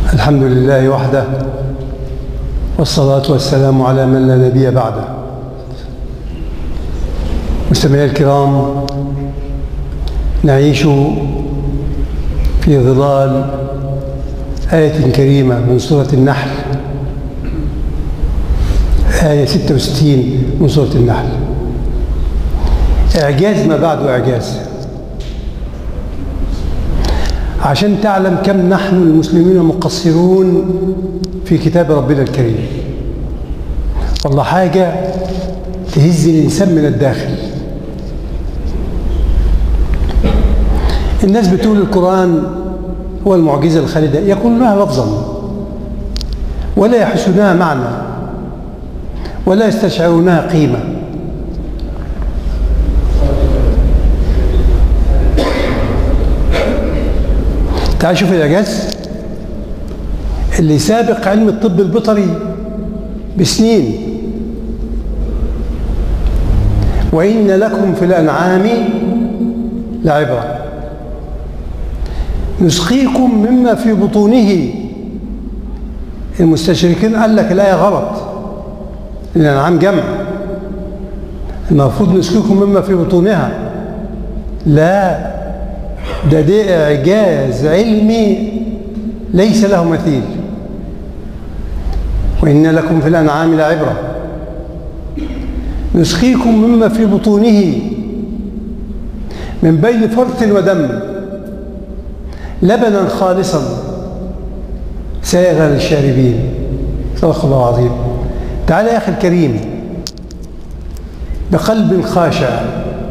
الحمد لله وحده والصلاة والسلام على من لا نبي بعده مستمعي الكرام نعيش في ظلال آية كريمة من سورة النحل آية 66 من سورة النحل إعجاز ما بعده إعجاز عشان تعلم كم نحن المسلمين مقصرون في كتاب ربنا الكريم والله حاجة تهز الإنسان من الداخل الناس بتقول القرآن هو المعجزة الخالدة يقولونها لفظا ولا يحسنها معنى ولا يستشعرونها قيمة تعال شوف الإعجاز اللي سابق علم الطب البيطري بسنين وإن لكم في الأنعام لعبرة نسقيكم مما في بطونه المستشركين قال لك الآية غلط الأنعام جمع المفروض نسقيكم مما في بطونها لا ده ده إعجاز علمي ليس له مثيل وإن لكم في الأنعام لعبرة نسقيكم مما في بطونه من بين فرث ودم لبنا خالصا سائغا للشاربين صدق الله العظيم تعال يا أخي الكريم بقلب خاشع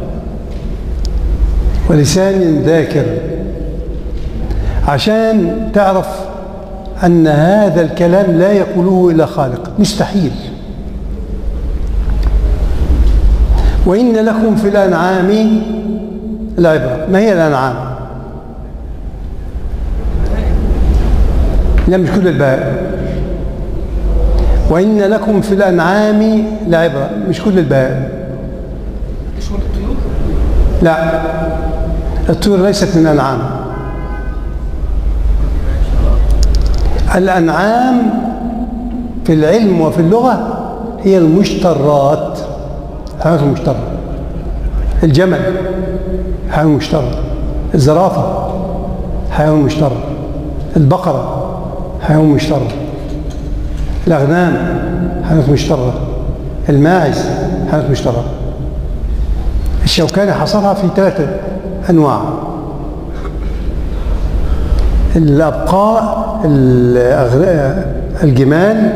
ولسان ذاكر عشان تعرف أن هذا الكلام لا يقوله إلا خالق مستحيل وإن لكم في الأنعام العبرة ما هي الأنعام لا مش كل البهائم وإن لكم في الأنعام لعبرة مش كل البهائم لا الطيور ليست من الأنعام الأنعام في العلم وفي اللغة هي المشترات حيوانات المشترة الجمل حيوان مشترى الزرافة حيوان مشترى البقرة حيوان مشترى الأغنام حيوانات مشترة الماعز حيوانات مشترة الشوكاني حصرها في ثلاثة أنواع الأبقاء الجمال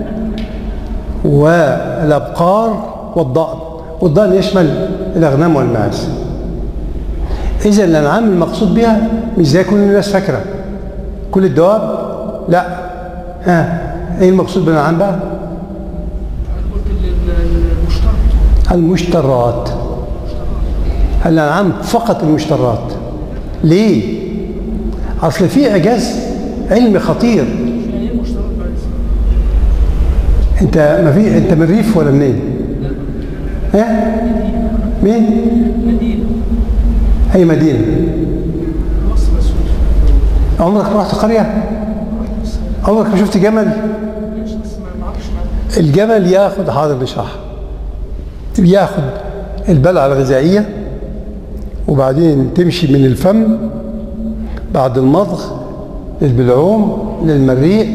والأبقار والضأن والضأن يشمل الأغنام والماعز إذا الأنعام المقصود بها مش زي كل الناس فاكرة كل الدواب لا ها ايه المقصود بالأنعام بقى؟ المشترات الأنعام فقط المشترات ليه؟ أصل في إعجاز علمي خطير أنت ما في أنت من الريف ولا منين؟ ها؟ مين؟ مدينة أي مدينة؟ عمرك رحت قرية؟ عمرك ما شفت جمل؟ الجمل ياخد حاضر نشرح ياخد البلعة الغذائية وبعدين تمشي من الفم بعد المضغ للبلعوم للمريء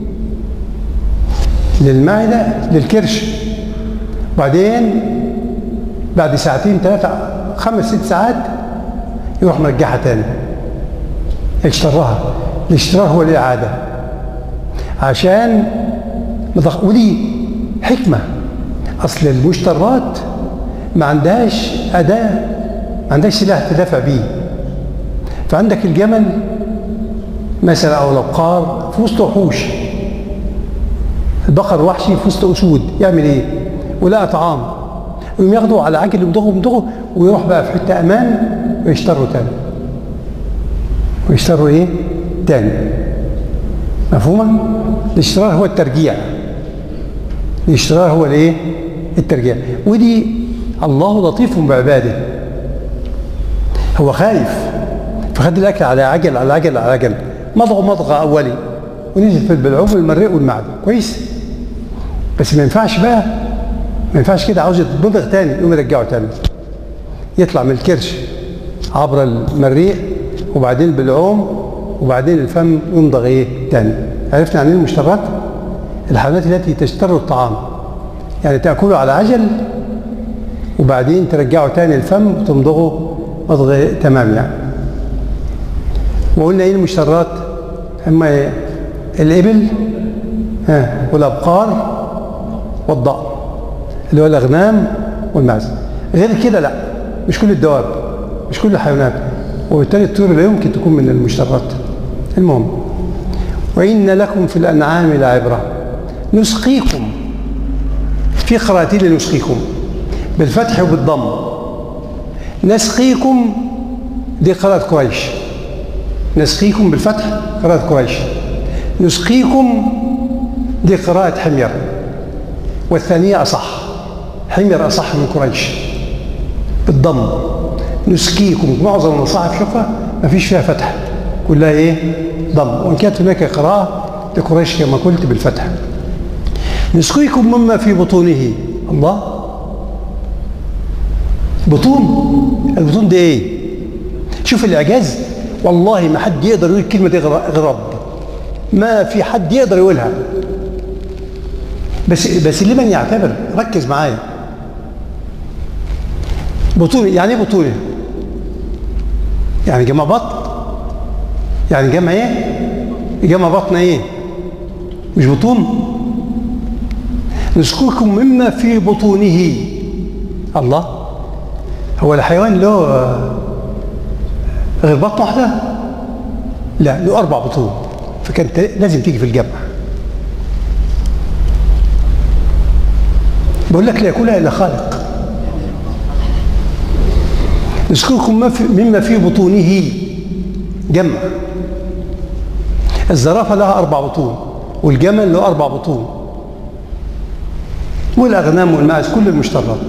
للمعدة للكرش بعدين بعد ساعتين ثلاثة خمس ست ساعات يروح مرجعها تاني اشتراها الاشتراء هو الإعادة عشان مضغ... ودي حكمة أصل المشترات ما عندهاش أداة ما عندهاش سلاح تدافع بيه فعندك الجمل مثلا أو الأبقار في وسط وحوش البقر وحشي في وسط أسود يعمل إيه؟ ولقى طعام يقوم ياخده على عجل يمضغه يمضغه ويروح بقى في حتة أمان ويشتروا تاني ويشتروا إيه؟ تاني مفهومة؟ الاشترار هو الترجيع الاشترار هو الايه؟ الترجيع ودي الله لطيف بعباده هو خايف فخد الاكل على عجل على عجل على عجل مضغ مضغ اولي ونزل في البلعوم والمريء والمعدة كويس بس ما ينفعش بقى ما ينفعش كده عاوز يتمضغ تاني يقوم يرجعه تاني يطلع من الكرش عبر المريء وبعدين بالعوم وبعدين الفم يمضغ ايه تاني عرفنا عن ايه المشترات الحيوانات التي تشتر الطعام يعني تاكله على عجل وبعدين ترجعه تاني الفم وتمضغه مضغ تمام يعني وقلنا ايه المشترات اما إيه؟ الابل ها والابقار والضأن اللي هو الاغنام والمعز غير كده لا مش كل الدواب مش كل الحيوانات وبالتالي الطيور لا يمكن تكون من المشترات المهم وإن لكم في الأنعام لعبرة نسقيكم في قراءتين نسقيكم بالفتح وبالضم نسقيكم دي قراءة قريش نسقيكم بالفتح قراءة قريش نسقيكم دي قراءة حمير والثانية أصح حمير أصح من قريش بالضم نسقيكم معظم المصاحف شوفها ما فيش فيها فتح كلها ايه ضم وان كانت هناك قراءة لقريش كما قلت بالفتح نسقيكم مما في بطونه الله بطون البطون دي ايه شوف الاعجاز والله ما حد يقدر يقول الكلمه دي غير رب ما في حد يقدر يقولها بس بس لمن يعتبر ركز معايا بطون يعني ايه بطونه يعني جمع بطن يعني جمع ايه جمع بطن ايه مش بطون نسقيكم مما في بطونه الله هو الحيوان له غير بطن واحده لا له اربع بطون فكانت لازم تيجي في الجمع بقول لك لا ياكلها الا خالق نسقيكم مما في بطونه جمع الزرافة لها أربع بطون والجمل له أربع بطون والأغنام والماعز كل المشترات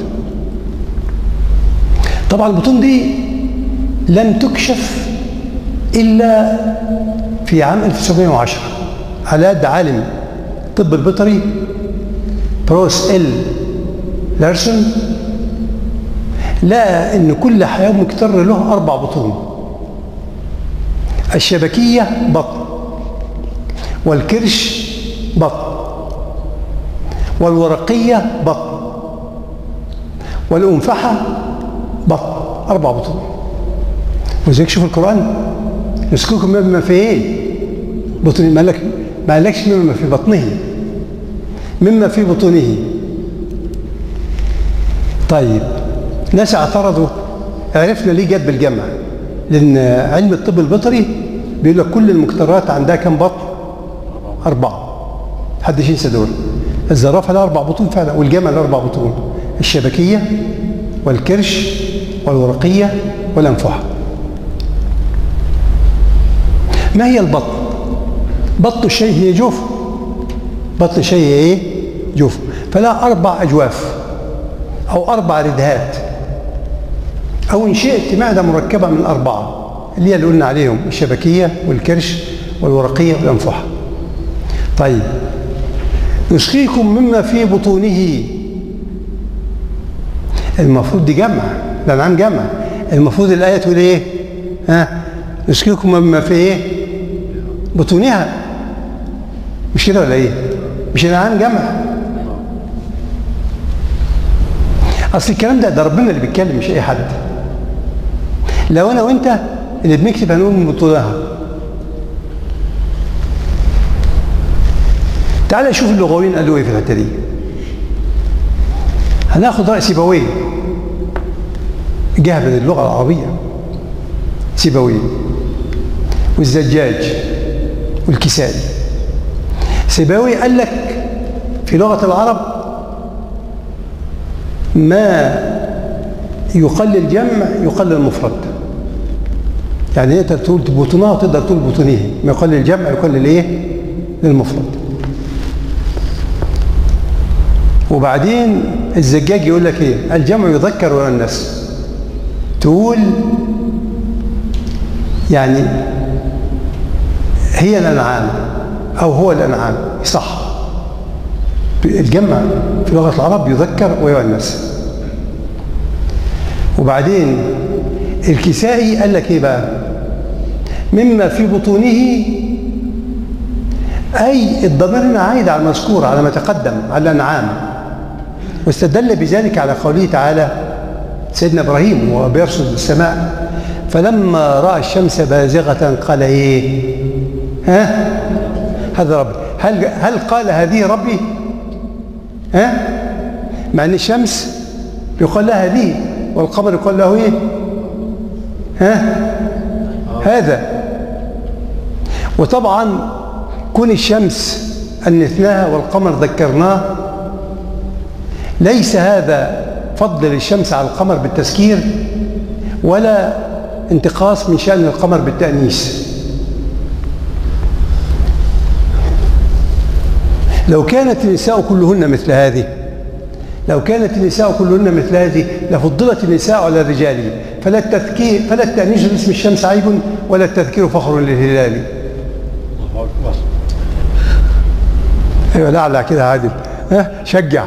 طبعا البطون دي لم تكشف إلا في عام 1910 على يد عالم الطب البيطري بروس ال لارسون لقى ان كل حيوان مكتر له اربع بطون الشبكيه بطن والكرش بطن والورقيه بطن والانفحه بطن اربع بطون وزيك شوف القران يسكوكم مما في ايه بطن ما لك ما قالكش مما في بطنه مما في بطونه طيب ناس اعترضوا عرفنا ليه جت بالجمع لان علم الطب البيطري بيقول لك كل المكترات عندها كم بطن اربعه محدش ينسى دول الزرافه لها اربع بطون فعلا والجمل له اربع بطون الشبكيه والكرش والورقيه والانفحه ما هي البطن بطن الشيء هي جوف بطن الشيء هي ايه جوف فلا اربع اجواف او اربع ردهات او ان شئت معده مركبه من اربعه اللي هي اللي قلنا عليهم الشبكيه والكرش والورقيه والانفحه طيب يسقيكم مما في بطونه المفروض دي جمع ده نعم جمع المفروض الايه تقول ايه ها يسقيكم مما في ايه بطونها مش كده ولا ايه مش الانعام جمع اصل الكلام ده ده ربنا اللي بيتكلم مش اي حد لو انا وانت اللي بنكتب هنقول من بطونها تعال شوف اللغويين قالوا ايه في الحته دي هناخد راي سيبويه جه من اللغه العربيه سيبويه والزجاج والكسائي سيبوي قال لك في لغه العرب ما يقل الجمع يقل المفرد يعني انت تقول بطونها تقدر تقول بطونيه ما يقل الجمع يقل الايه للمفرد وبعدين الزجاج يقول لك ايه الجمع يذكر ويؤنث تقول يعني هي الانعام أو هو الأنعام صح الجمع في لغة العرب يذكر ويؤنث وبعدين الكسائي قال لك ايه بقى مما في بطونه أي الضمير هنا عايد على المذكور على ما تقدم على الأنعام واستدل بذلك على قوله تعالى سيدنا إبراهيم وهو بيرصد السماء فلما رأى الشمس بازغة قال إيه ها هذا ربي هل, هل قال هذه ربي ها مع أن الشمس يقال لها هذه والقمر يقال له إيه ها هذا وطبعا كون الشمس أنثناها والقمر ذكرناه ليس هذا فضل للشمس على القمر بالتذكير ولا انتقاص من شأن القمر بالتأنيس لو كانت النساء كلهن مثل هذه لو كانت النساء كلهن مثل هذه لفضلت النساء على الرجال فلا التذكير فلا التأنيس باسم الشمس عيب ولا التذكير فخر للهلال ايوه لعلع كده عادل ها شجع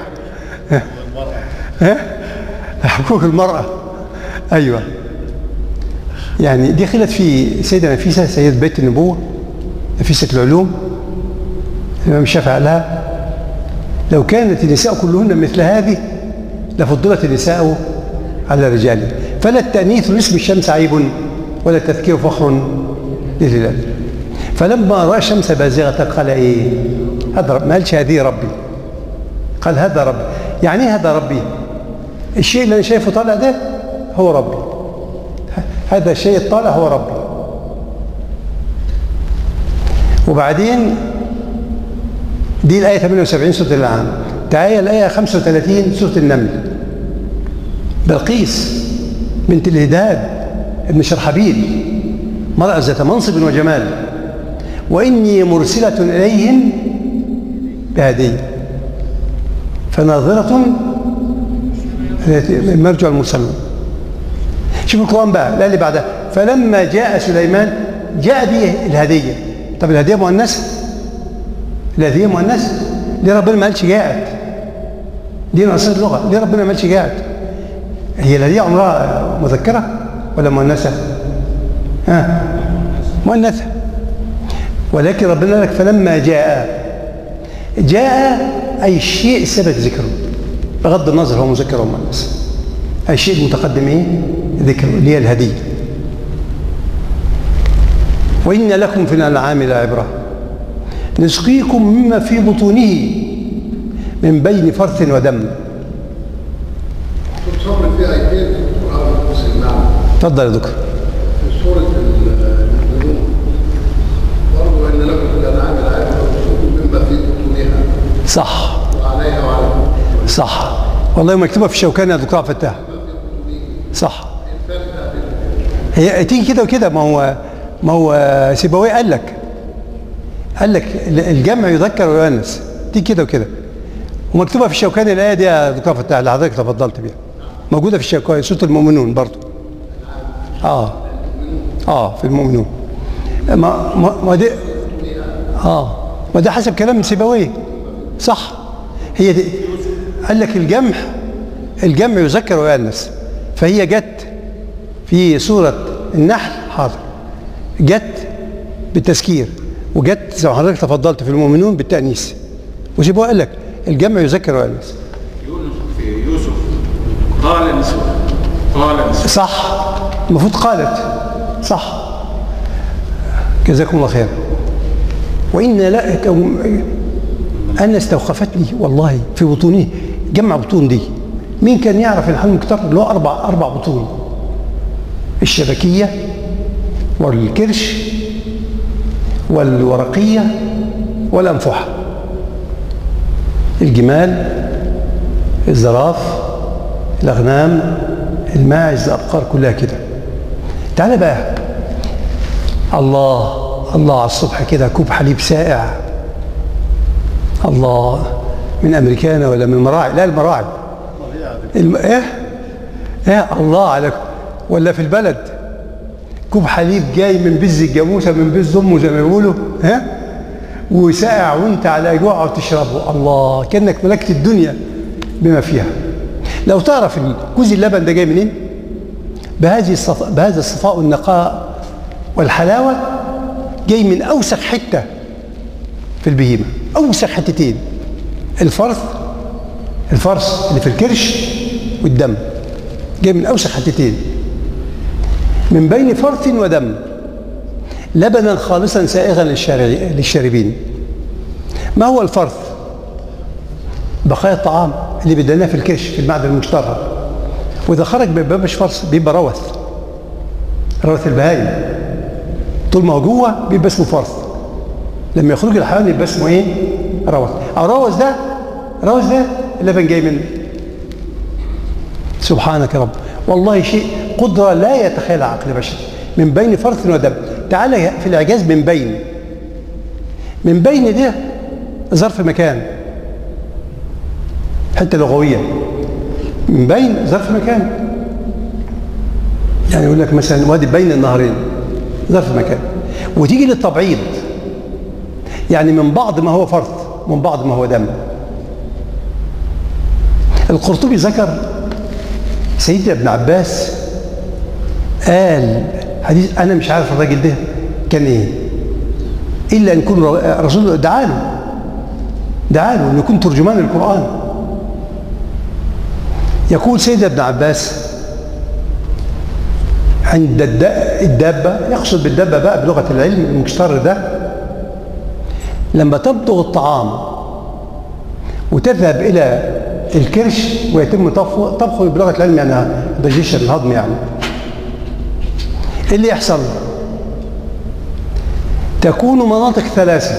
ها حقوق المرأة ايوه يعني دي خلت في سيدة نفيسة سيدة بيت النبوة نفيسة العلوم الإمام الشافعي قالها لو كانت النساء كلهن مثل هذه لفضلت النساء على الرجال فلا التأنيث لاسم الشمس عيب ولا التذكير فخر للهلال فلما رأى الشمس بازغة قال إيه هذا ما قالش هذه ربي قال هذا ربي يعني ايه هذا ربي الشيء اللي انا شايفه طالع ده هو ربي هذا الشيء الطالع هو ربي وبعدين دي الآية 78 سورة الأنعام تعالى الآية 35 سورة النمل بلقيس بنت الهداد ابن شرحبيل مرأة ذات منصب وجمال وإني مرسلة إليهم بهدية فناظرة مرجع المرسلون شوف القرآن بقى لا اللي بعدها فلما جاء سليمان جاء به الهدية طب الهدية مؤنثة الهدية مؤنثة ليه ربنا ما قالش جاءت دي ناقصة اللغة ليه ربنا ما قالش جاءت هي الهدية عمرها مذكرة ولا مؤنثة ها مؤنثة ولكن ربنا لك فلما جاء جاء أي شيء ثبت ذكره بغض النظر هو مذكر أو مؤنث أي شيء متقدم إيه ذكره اللي هي الهدية وإن لكم في الأنعام لعبرة نسقيكم مما في بطونه من بين فرث ودم صبر في آيتين في القرآن المسلم نعم اتفضل يا دكتور في سورة المؤمنون برضو إن لكم في الأنعام العبرة وسقوا مما في بطونها صح وعليها وعلى صح والله مكتوبة في الشوكاني يا دكتور عبد الفتاح صح هي تيجي كده وكده ما هو ما هو سيبويه قال لك قال لك الجمع يذكر ويؤنث تيجي كده وكده ومكتوبه في الشوكاني الايه دي يا دكتور فتاح اللي حضرتك تفضلت بيها موجوده في الشوكاني سوره المؤمنون برضه اه اه في المؤمنون ما ما, ما دي اه ما ده حسب كلام سيبويه صح هي دي قال لك الجمع الجمع يذكر ويؤنث فهي جت في سورة النحل حاضر جت بالتذكير وجت زي ما حضرتك تفضلت في المؤمنون بالتأنيث وسيبوه قال لك الجمع يذكر ويؤنث يونس في يوسف قال نسوة قال نسوة صح المفروض قالت صح جزاكم الله خير وإن لا أنا استوقفتني والله في بطونه جمع بطون دي مين كان يعرف الحلم كتر اللي هو أربع أربع بطون الشبكية والكرش والورقية والأنفحة الجمال الزراف الأغنام الماعز الأبقار كلها كده تعال بقى الله الله على الصبح كده كوب حليب سائع الله من امريكانا ولا من مراعي لا المراعي الم... ايه ايه الله عليكم ولا في البلد كوب حليب جاي من بز الجاموسه من بز امه زي ما بيقولوا ها وساقع وانت على جوع وتشربه الله كانك ملكت الدنيا بما فيها لو تعرف كوز اللبن ده جاي منين بهذه الصف... بهذا الصفاء والنقاء والحلاوه جاي من اوسخ حته في البهيمه اوسخ حتتين الفرث الفرث اللي في الكرش والدم جاي من اوسخ حتتين من بين فرث ودم لبنا خالصا سائغا للشارع- للشاربين ما هو الفرث بقايا الطعام اللي بدلناه في الكرش في المعدن المشترك واذا خرج بيبقى مش فرث بيبقى روث روث البهايم طول ما هو جوه بيبقى اسمه فرث لما يخرج الحيوان يبقى اسمه ايه روث الروث ده روث ده اللبن جاي منه سبحانك يا رب والله شيء قدرة لا يتخيلها عقل بشري من بين فرث ودم تعالى في الإعجاز من بين من بين ده ظرف مكان حتة لغوية من بين ظرف مكان يعني يقول لك مثلا وادي بين النهرين ظرف مكان وتيجي للتبعيض يعني من بعض ما هو فرث من بعض ما هو دم القرطبي ذكر سيدنا ابن عباس قال حديث انا مش عارف الراجل ده كان ايه الا ان يكون رسول دعا له دعا له ان يكون ترجمان القران يقول سيدنا ابن عباس عند الد- الدابه يقصد بالدابه بقى بلغه العلم المشتر ده لما تمضغ الطعام وتذهب الى الكرش ويتم طبخه طبخه بلغه العلم يعني دايجيشن الهضم يعني ايه اللي يحصل تكون مناطق ثلاثه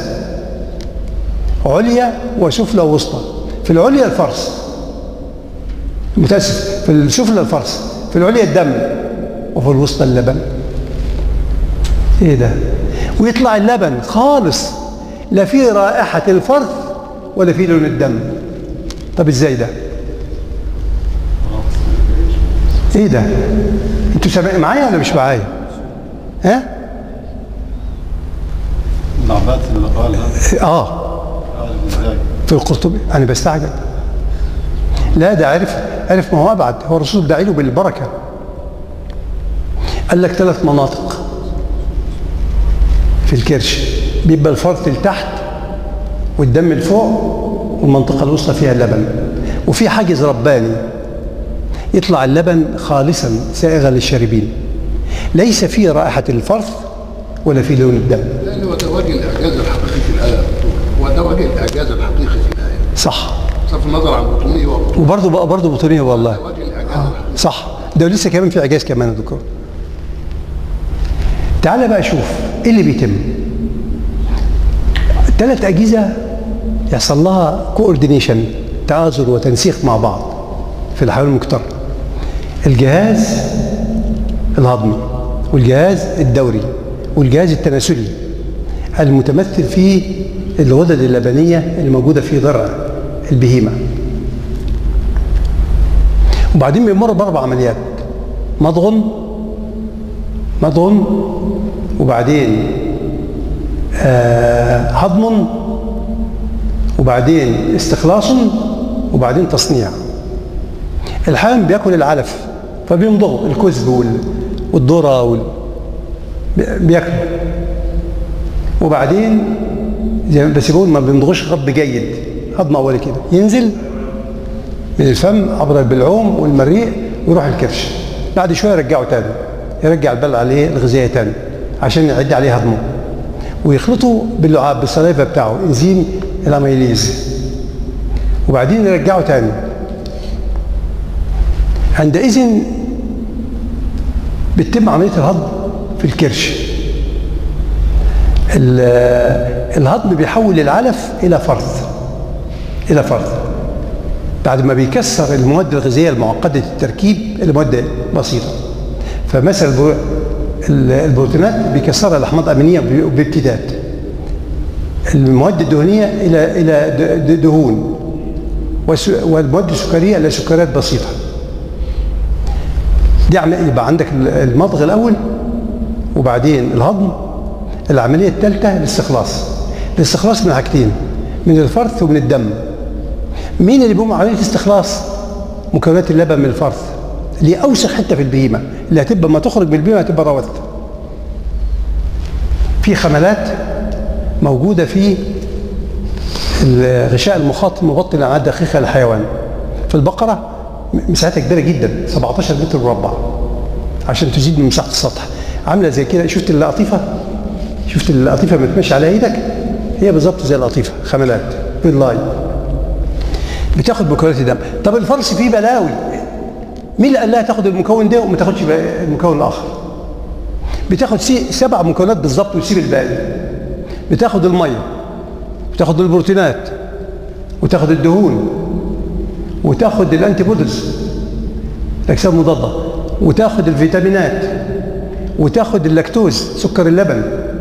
عليا وسفلى ووسطى في العليا الفرس متاسف في السفلى الفرس في العليا الدم وفي الوسطى اللبن ايه ده ويطلع اللبن خالص لا فيه رائحه الفرث ولا فيه لون الدم طب ازاي ده ايه ده انتوا سامعين معايا ولا مش معايا ها ابن عباس اللي قال هذا اه قال ازاي في القرطبي انا بستعجب لا ده عرف عرف ما هو ابعد هو الرسول داعي له بالبركه قال لك ثلاث مناطق في الكرش بيبقى الفرث لتحت والدم لفوق والمنطقه الوسطى فيها اللبن وفي حاجز رباني يطلع اللبن خالصا سائغا للشاربين ليس فيه رائحه الفرث ولا فيه لون الدم لان هو ده وجه الاعجاز الحقيقي في الايه هو ده وجه الاعجاز الحقيقي في الايه صح بصرف النظر عن بطونيه وبطونيه وبرضه بقى برضه بطونيه والله وجه الاعجاز الحقيقي صح ده لسه كمان في اعجاز كمان يا دكتور تعالى بقى شوف ايه اللي بيتم ثلاث اجهزه يحصل لها كوردينيشن تعاذر وتنسيق مع بعض في الحيوان المكتر الجهاز الهضمي والجهاز الدوري والجهاز التناسلي المتمثل في الغدد اللبنيه الموجوده في ضرع البهيمه وبعدين بيمر باربع عمليات مضغ مضغ وبعدين آه هضم وبعدين استخلاص وبعدين تصنيع الحيوان بياكل العلف فبيمضغه الكزب وال- والذره وال... بي- بياكله وبعدين زي ما- بس بيقول ما بيمضغوش غض جيد هضم اولي كده ينزل من الفم عبر البلعوم والمريء ويروح الكرش بعد شويه يرجعه تاني يرجع البلع عليه الغذائيه تاني عشان يعد عليه هضمه ويخلطوا باللعاب بالصليفه بتاعه انزيم الاميليز وبعدين يرجعه تاني عندئذ بتتم عمليه الهضم في الكرش ال- الهضم بيحول العلف الى فرث الى فرث بعد ما بيكسر المواد الغذائيه المعقده التركيب الى مواد بسيطه فمثلا البرو- ال- البروتينات بيكسرها لاحماض امينيه ب- بامتداد المواد الدهنيه الى الى د- د- دهون والس- والمواد السكريه الى سكريات بسيطه دي عم- يبقى عندك ال- المضغ الاول وبعدين الهضم العمليه الثالثه الاستخلاص الاستخلاص من حاجتين من الفرث ومن الدم مين اللي بيقوم عمليه استخلاص مكونات اللبن من الفرث اللي هي اوسخ حته في البهيمه اللي هتبقى ما تخرج من البهيمه هتبقى روث في خملات موجوده في الغشاء المخاط المبطن على دقيقه الحيوان في البقره مساحتها كبيره جدا 17 متر مربع عشان تزيد من مساحه السطح عامله زي كده شفت القطيفه شفت القطيفه بتمشي على ايدك هي بالظبط زي القطيفه خملات باللاين بتاخد مكونات الدم طب الفرس فيه بلاوي مين اللي قال لها تاخد المكون ده وما تاخدش المكون الاخر بتاخد سبع مكونات بالظبط وتسيب الباقي بتاخد الميه وتاخد البروتينات وتاخد الدهون وتاخد الانتي بوديز الاجسام المضاده وتاخد الفيتامينات وتاخد اللاكتوز سكر اللبن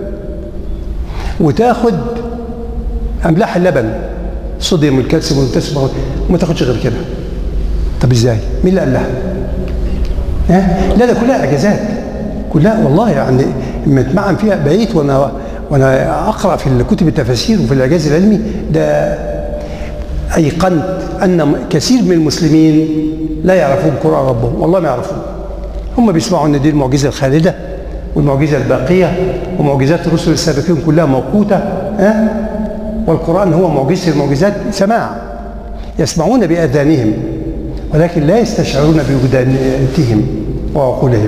وتاخد املاح اللبن الصوديوم والكالسيوم والبوتاسيوم وما تاخدش غير كده طب ازاي مين اللي قال لها ها لا ده كلها اعجازات كلها والله يعني لما اتمعن فيها بقيت وانا وانا اقرا في كتب التفاسير وفي الاعجاز العلمي ده ايقنت ان كثير من المسلمين لا يعرفون قران ربهم والله ما يعرفون هم بيسمعوا ان دي المعجزه الخالده والمعجزه الباقيه ومعجزات الرسل السابقين كلها موقوته ها والقران هو معجزه المعجزات سماع يسمعون باذانهم ولكن لا يستشعرون بوجدانيتهم وعقولهم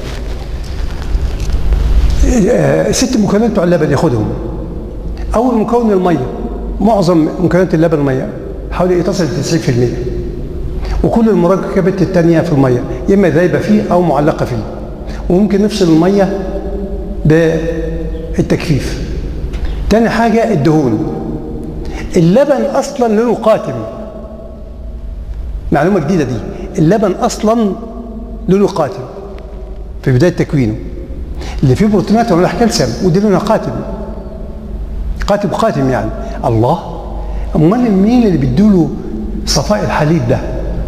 ست مكونات بتوع اللبن ياخدهم اول مكون الميه معظم مكونات اللبن الميه حوالي تصل ل 90% وكل المركبات الثانيه في الميه يا اما ذايبه فيه او معلقه فيه وممكن نفصل الميه بالتجفيف تاني حاجه الدهون اللبن اصلا لونه قاتم معلومه جديده دي اللبن اصلا لونه قاتم في بدايه تكوينه اللي فيه بروتينات وملح كالسيوم ودي لونها قاتم قاتم قاتم يعني الله امال مين اللي بيدوله صفاء الحليب ده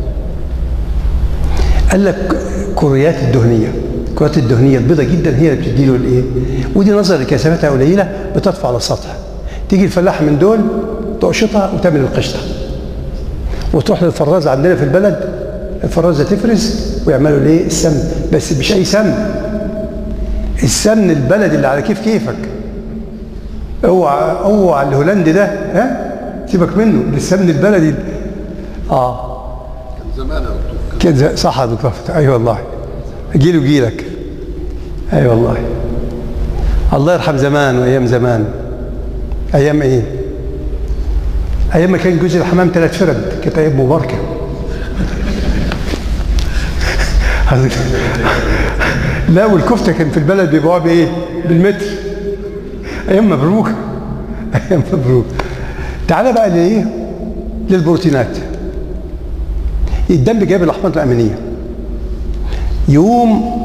قال لك كريات الدهنيه الكريات الدهنيه البيضة جدا هي اللي بتدي له الايه ودي نظرا لكثافتها قليله بتطفو على السطح تيجي الفلاحه من دول تقشطها وتعمل القشطه وتروح للفراز عندنا في البلد الفرازه تفرز ويعملوا الايه السمن بس مش اي سمن السمن البلدي اللي على كيف كيفك اوعى اوعى الهولندي ده ها سيبك منه ده السمن البلدي اه كان زمان يا دكتور كان زي- صح يا دكتور فتحي اي والله جيل وجيلك اي والله الله يرحم زمان وايام زمان ايام ايه ايام ما كان جوز الحمام ثلاث فرد كانت ايام مباركه لا والكفته كان في البلد بيبيعوها بايه بالمتر ايام مبروك ايام مبروك تعالى بقى لايه للبروتينات الدم جايب الاحماض الامينيه يوم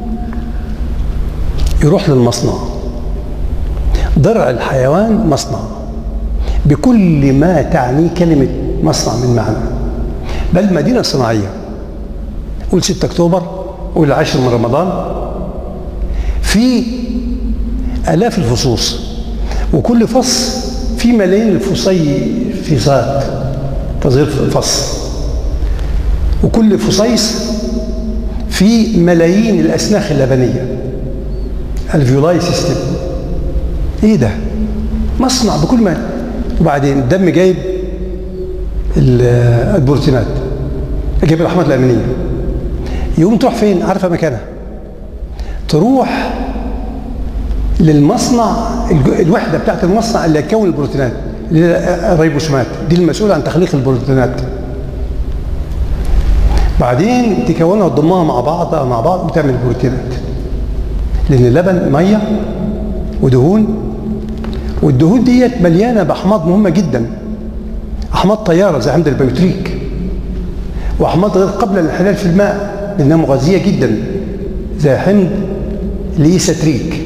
يروح للمصنع ضرع الحيوان مصنع بكل ما تعنيه كلمة مصنع من معنى بل مدينة صناعية قول 6 أكتوبر قول العاشر من رمضان في آلاف الفصوص وكل فص في ملايين الفصيصات تصغير فص وكل فصيص في ملايين الأسناخ اللبنية الفيولاي سيستم ايه ده مصنع بكل ما وبعدين الدم جايب ال- البروتينات جايب الاحماض الامينيه يقوم تروح فين عارفه مكانها تروح للمصنع الج- الوحده بتاعت المصنع اللي هتكون البروتينات اللي هي الريبوسومات دي المسؤوله عن تخليق البروتينات بعدين تكونها وتضمها مع بعض مع بعض وتعمل بروتينات لان اللبن ميه ودهون والدهون ديت مليانه باحماض مهمه جدا احماض طياره زي حمض البيوتريك واحماض غير قابله للانحلال في الماء لانها مغذيه جدا زي حمض ليستريك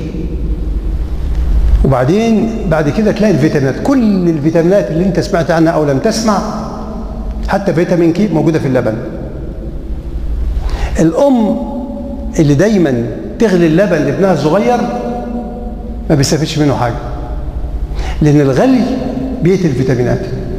وبعدين بعد كده تلاقي الفيتامينات كل الفيتامينات اللي انت سمعت عنها او لم تسمع حتى فيتامين كي موجوده في اللبن الام اللي دايما تغلي اللبن لابنها الصغير ما بيستفيدش منه حاجه لان الغلي بيقتل الفيتامينات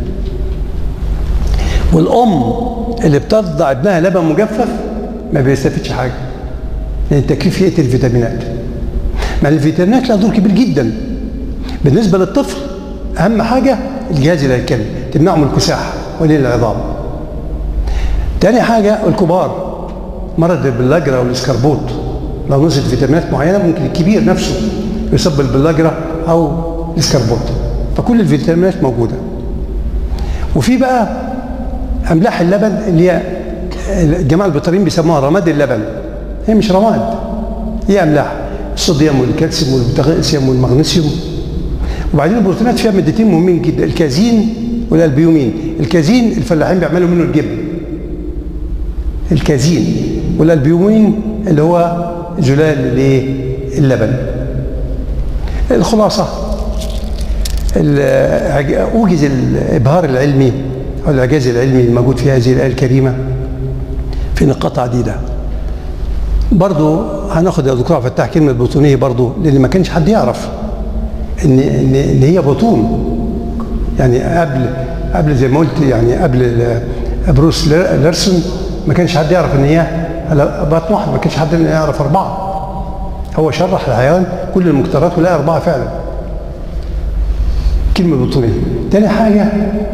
والام اللي بترضع ابنها لبن مجفف ما بيستفيدش حاجه لان التكييف يقتل الفيتامينات مع الفيتامينات لها دور كبير جدا بالنسبه للطفل اهم حاجه الجهاز الهيكلي تمنعه من الكساح ولين العظام تاني حاجه الكبار مرض البلاجرا والاسكربوت لو نقصت فيتامينات معينه ممكن الكبير نفسه يصاب بالبلاجرا او الاسكربوت فكل الفيتامينات موجوده وفي بقى املاح اللبن اللي هي الجماعه البيطريين بيسموها رماد اللبن هي مش رماد هي املاح الصوديوم والكالسيوم والبوتاسيوم والمغنيسيوم وبعدين البروتينات فيها مادتين مهمين جدا الكازين والالبيومين الكازين الفلاحين بيعملوا منه الجبن الكازين والالبيومين اللي هو زلال الايه اللبن الخلاصه العج- اوجز الابهار العلمي او الاعجاز العلمي الموجود في هذه الايه الكريمه في نقاط عديده برضو هناخد يا دكتور عبد الفتاح كلمه بطونيه برضو لان ما كانش حد يعرف ان ان ان هي بطون يعني قبل قبل زي ما قلت يعني قبل ال- بروس لير- ليرسون ما كانش حد يعرف ان هي على بطن واحد ما كانش حد يعرف اربعه هو شرح الحيوان كل المكترات ولقى اربعه فعلا كلمه بطونيه تاني حاجه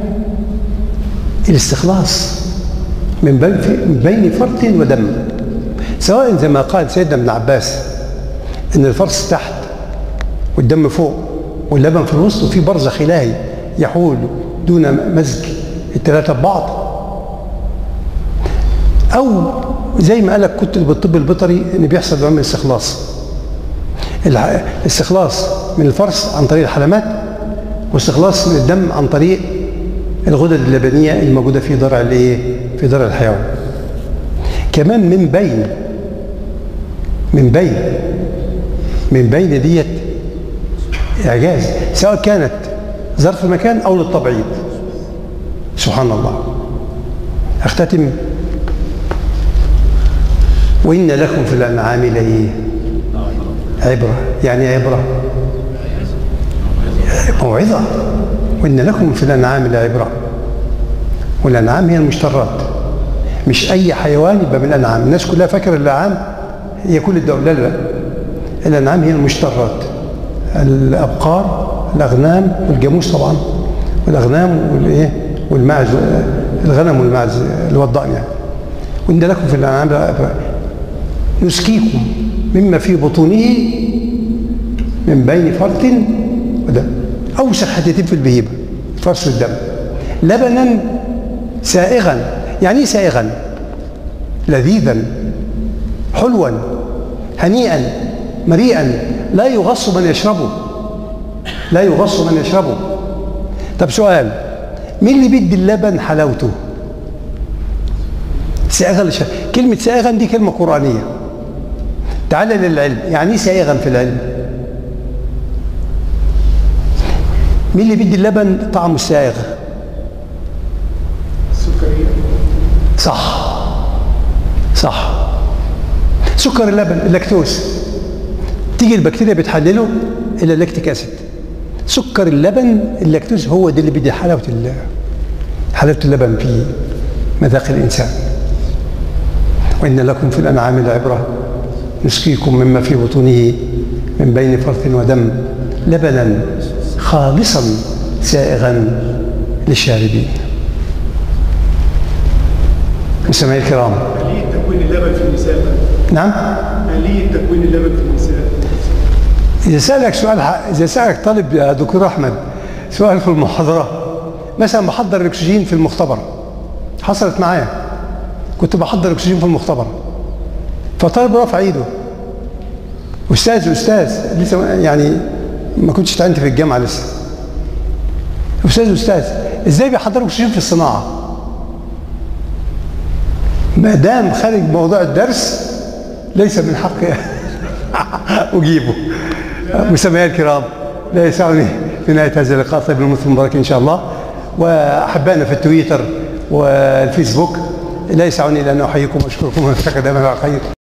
الاستخلاص من بين من بين فرط ودم سواء زي ما قال سيدنا ابن عباس ان الفرس تحت والدم فوق واللبن في الوسط وفي برزخ الهي يحول دون مزج الثلاثه ببعض او زي ما قالك كتب الطب البيطري ان بيحصل نوع من الاستخلاص الع- الاستخلاص من الفرس عن طريق الحلمات واستخلاص من الدم عن طريق الغدد اللبنيه الموجوده في ضرع الايه في ضرع الحيوان كمان من بين من بين من بين ديت اعجاز سواء كانت ظرف مكان او للتبعيض سبحان الله اختتم وان لكم في الانعام لايه عبره يعني إيه عبره موعظه وان لكم في الانعام لعبره والانعام هي المشترات مش اي حيوان يبقى من الانعام الناس كلها فاكره الانعام هي كل الدوله لا لا الانعام هي المشترات الابقار الاغنام والجاموس طبعا والاغنام والايه والماعز الغنم والماعز اللي هو الضأن يعني وان لكم في الانعام لعبرة. نسقيكم مما في بطونه من بين فرث ودم اوسخ حتتين في البهيمه فرث الدم لبنا سائغا يعني ايه سائغا لذيذا حلوا هنيئا مريئا لا يغص من يشربه لا يغص من يشربه طب سؤال مين اللي بيدي اللبن حلاوته سائغا للشرب كلمة سائغا دي كلمة قرآنية تعال للعلم يعني ايه سائغا في العلم مين اللي بيدي اللبن طعمه سائغ السكرية صح صح سكر اللبن اللاكتوز تيجي البكتيريا بتحلله الى اللاكتيك اسيد سكر اللبن اللاكتوز هو ده اللي بيدي حلاوه ال- حلاوه اللبن في مذاق الانسان وان لكم في الانعام العبره نسقيكم مما في بطونه من بين فرث ودم لبنا خالصا سائغا للشاربين مستمعي الكرام آلية تكوين اللبن في النساء بقى. نعم آلية تكوين اللبن في النساء إذا سألك سؤال ح- إذا سألك طالب يا دكتور أحمد سؤال في المحاضرة مثلا بحضر الأكسجين في المختبر حصلت معايا كنت بحضر الأكسجين في المختبر فطالب رفع إيده أستاذ أستاذ لسه ما- يعني ما كنتش اتعلمت في الجامعة لسه أستاذ أستاذ إزاي بيحضروا أكسجين في الصناعة ما دام خارج موضوع الدرس ليس من حقي أجيبه مستمعي الكرام لا يسعني في نهاية هذا اللقاء طيب المسلم المبارك إن شاء الله وأحبائنا في التويتر والفيسبوك لا يسعني إلا أن أحييكم وأشكركم ونتقدم على خير